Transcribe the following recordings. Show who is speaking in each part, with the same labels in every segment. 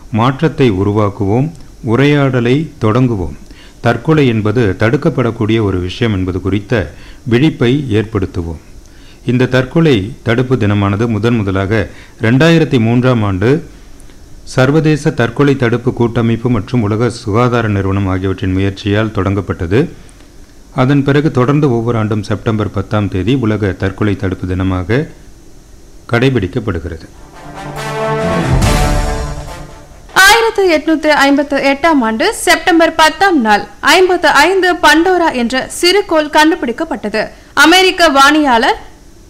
Speaker 1: மாற்றத்தை உருவாக்குவோம் உரையாடலை தொடங்குவோம் தற்கொலை என்பது தடுக்கப்படக்கூடிய ஒரு விஷயம் என்பது குறித்த விழிப்பை ஏற்படுத்துவோம் இந்த தற்கொலை தடுப்பு தினமானது முதன் முதலாக ரெண்டாயிரத்தி மூன்றாம் ஆண்டு சர்வதேச தற்கொலை தடுப்பு கூட்டமைப்பு மற்றும் உலக சுகாதார நிறுவனம் ஆகியவற்றின் முயற்சியால் தொடங்கப்பட்டது அதன் பிறகு தொடர்ந்து ஒவ்வொரு ஆண்டும் செப்டம்பர் பத்தாம் தேதி உலக தற்கொலை தடுப்பு தினமாக கடைபிடிக்கப்படுகிறது
Speaker 2: ஆயிரத்து எட்நூத்து ஐம்பத்து எட்டாம் ஆண்டு செப்டம்பர் பத்தாம் நாள் ஐம்பத்து ஐந்து பண்டோரா என்ற சிறுகோள் கண்டுபிடிக்கப்பட்டது அமெரிக்க வானியாளர்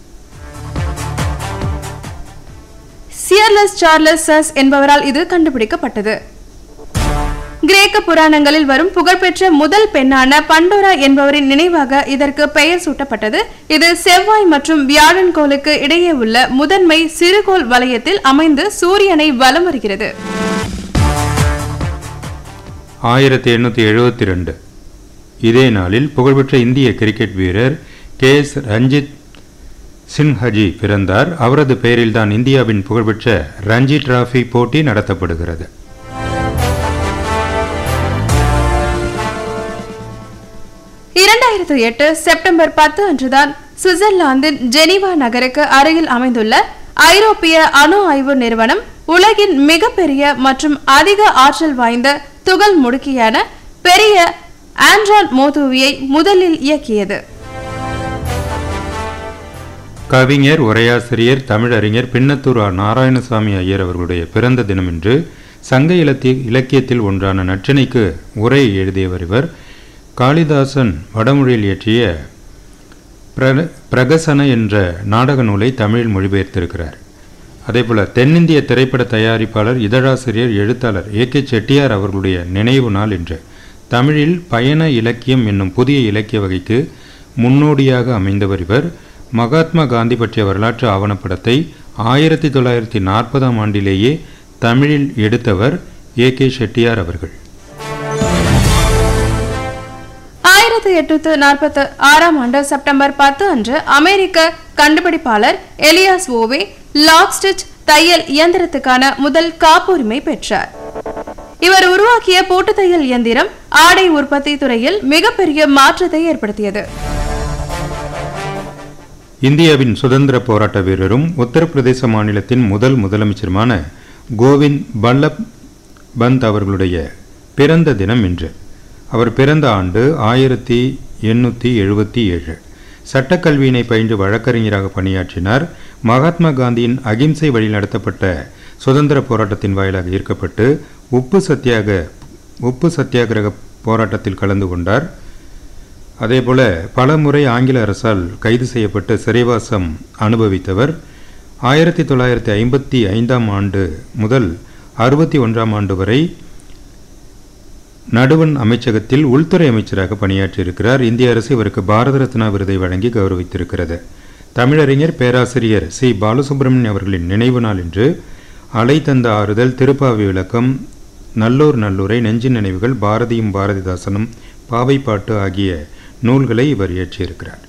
Speaker 2: சியர்லஸ் சார்லஸ் சஸ் என்பவரால் இது கண்டுபிடிக்கப்பட்டது கிரேக்க புராணங்களில் வரும் புகழ்பெற்ற முதல் பெண்ணான பண்டோரா என்பவரின் நினைவாக இதற்கு பெயர் சூட்டப்பட்டது இது செவ்வாய் மற்றும் வியாழன் கோளுக்கு இடையே உள்ள முதன்மை சிறுகோள் வலயத்தில் அமைந்து சூரியனை வலம் வருகிறது
Speaker 1: ஆயிரத்தி எண்ணூற்றி எழுபத்தி ரெண்டு இதே நாளில் புகழ்பெற்ற இந்திய கிரிக்கெட் வீரர் கே எஸ் ரஞ்சித் சின்ஹஜி பிறந்தார் அவரது பெயரில்தான் இந்தியாவின் புகழ்பெற்ற ரஞ்சி டிராஃபி போட்டி நடத்தப்படுகிறது
Speaker 2: இரண்டாயிரத்து எட்டு செப்டம்பர் பத்து அன்றுதான் சுவிட்சர்லாந்தின் ஜெனீவா நகருக்கு அருகில் அமைந்துள்ள ஐரோப்பிய அணு ஆய்வு நிறுவனம் உலகின் மிகப்பெரிய மற்றும் அதிக ஆற்றல் வாய்ந்த துகள் முடுக்கியான பெரிய ஆண்ட்ரான் மோதுவியை முதலில் இயக்கியது
Speaker 1: கவிஞர் உரையாசிரியர் தமிழறிஞர் பின்னத்தூர் ஆ. நாராயணசாமி ஐயர் அவர்களுடைய பிறந்த தினம் இன்று சங்க இலத்திய இலக்கியத்தில் ஒன்றான நற்றினைக்கு உரை எழுதியவர் இவர் காளிதாசன் வடமொழியில் இயற்றிய பிர பிரகசன என்ற நாடக நூலை தமிழில் மொழிபெயர்த்திருக்கிறார் அதேபோல தென்னிந்திய திரைப்பட தயாரிப்பாளர் இதழாசிரியர் எழுத்தாளர் ஏ கே செட்டியார் அவர்களுடைய நினைவு நாள் இன்று தமிழில் பயண இலக்கியம் என்னும் புதிய இலக்கிய வகைக்கு முன்னோடியாக அமைந்தவர் இவர் மகாத்மா காந்தி பற்றிய வரலாற்று ஆவணப்படத்தை ஆயிரத்தி தொள்ளாயிரத்தி நாற்பதாம் ஆண்டிலேயே தமிழில் எடுத்தவர் ஏ கே செட்டியார் அவர்கள்
Speaker 2: ஆயிரத்தி எட்நூத்து நாற்பத்தி ஆறாம் ஆண்டு செப்டம்பர் பத்து அன்று அமெரிக்க கண்டுபிடிப்பாளர் எலியாஸ் ஓவே லாக் ஸ்டிச் தையல் இயந்திரத்துக்கான முதல் காப்புரிமை பெற்றார் இவர் உருவாக்கிய பூட்டு தையல் இயந்திரம் ஆடை உற்பத்தி துறையில் மிகப்பெரிய மாற்றத்தை ஏற்படுத்தியது
Speaker 1: இந்தியாவின் சுதந்திர போராட்ட வீரரும் உத்தரப்பிரதேச மாநிலத்தின் முதல் முதலமைச்சருமான கோவிந்த் பல்லப் பந்த் அவர்களுடைய பிறந்த தினம் இன்று அவர் பிறந்த ஆண்டு ஆயிரத்தி எண்ணூற்றி எழுபத்தி ஏழு சட்டக்கல்வியினை பயின்று வழக்கறிஞராக பணியாற்றினார் மகாத்மா காந்தியின் அகிம்சை வழி நடத்தப்பட்ட சுதந்திர போராட்டத்தின் வாயிலாக ஈர்க்கப்பட்டு உப்பு சத்தியாக உப்பு சத்தியாகிரக போராட்டத்தில் கலந்து கொண்டார் அதேபோல பல முறை ஆங்கில அரசால் கைது செய்யப்பட்டு சிறைவாசம் அனுபவித்தவர் ஆயிரத்தி தொள்ளாயிரத்தி ஐம்பத்தி ஐந்தாம் ஆண்டு முதல் அறுபத்தி ஒன்றாம் ஆண்டு வரை நடுவண் அமைச்சகத்தில் உள்துறை அமைச்சராக பணியாற்றியிருக்கிறார் இந்திய அரசு இவருக்கு பாரத ரத்னா விருதை வழங்கி கௌரவித்திருக்கிறது தமிழறிஞர் பேராசிரியர் சி பாலசுப்ரமணியன் அவர்களின் நினைவு நாள் இன்று அலை தந்த ஆறுதல் திருப்பாவி விளக்கம் நல்லூர் நல்லூரை நெஞ்சின் நினைவுகள் பாரதியும் பாரதிதாசனும் பாவைப்பாட்டு ஆகிய நூல்களை இவர் இயற்றியிருக்கிறார்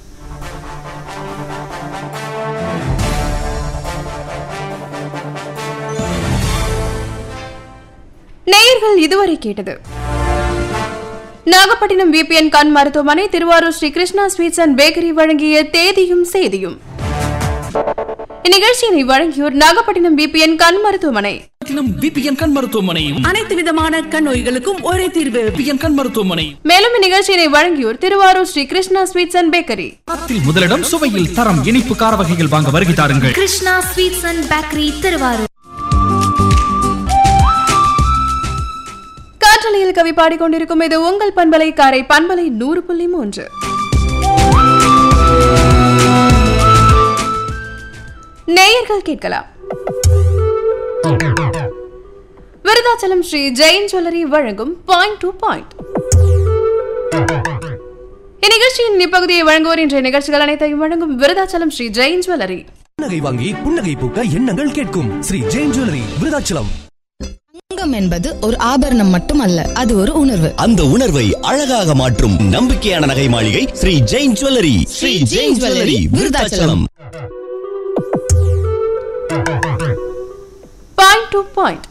Speaker 2: நேயர்கள் இதுவரை கேட்டது நாகப்பட்டினம் விபிஎன் கண் மருத்துவமனை Tiruvarur Sri Krishna sweets and bakery வழங்கிய தேதியும் செய்தியும் இந்நிகழ்ச்சியினை வழங்கியோர் நாகப்பட்டினம் விபிஎன் கண் மருத்துவமனை
Speaker 3: நாகப்பட்டினம் விபிஎன் கண் மருத்துவமனையும்
Speaker 4: அனைத்து விதமான கண் நோய்களுக்கும் ஒரே தீர்வு
Speaker 3: விபிஎன் கண் மருத்துவமனை
Speaker 2: மேலும் இந்நிகழ்ச்சியினை வழங்கியோர் Tiruvarur Sri Krishna sweets and bakery
Speaker 3: தரத்தில் முதலிடம் சுவையில் தரம் இனிப்பு கார வகைகள் வாங்க வருகை தாருங்கள்
Speaker 5: Krishna sweets and bakery Tiruvarur
Speaker 2: காற்றலையில் கவி பாடிக்கொண்டிருக்கும் இது உங்கள் பண்பலை காரை பண்பலை நூறு புள்ளி மூன்று நேயர்கள் கேட்கலாம் விருதாச்சலம் ஸ்ரீ ஜெயின் ஜுவல்லரி வழங்கும் பாயிண்ட் டு பாயிண்ட் இந்நிகழ்ச்சியின் இப்பகுதியை வழங்குவோர் இன்றைய நிகழ்ச்சிகள் அனைத்தையும் வழங்கும் விருதாச்சலம் ஸ்ரீ ஜெயின் ஜுவல்லரி
Speaker 6: புன்னகை வாங்கி புன்னகை பூக்க எண்ணங்கள் கேட்கும் ஸ்ரீ ஜெயின் ஜுவல்லரி விருதாச்சலம்
Speaker 7: தங்கம் என்பது ஒரு ஆபரணம் மட்டுமல்ல அது ஒரு உணர்வு
Speaker 8: அந்த உணர்வை அழகாக மாற்றும் நம்பிக்கையான நகை மாளிகை Sri Jain jewellery Sri Jain jewellery Virudhachalam
Speaker 2: point to point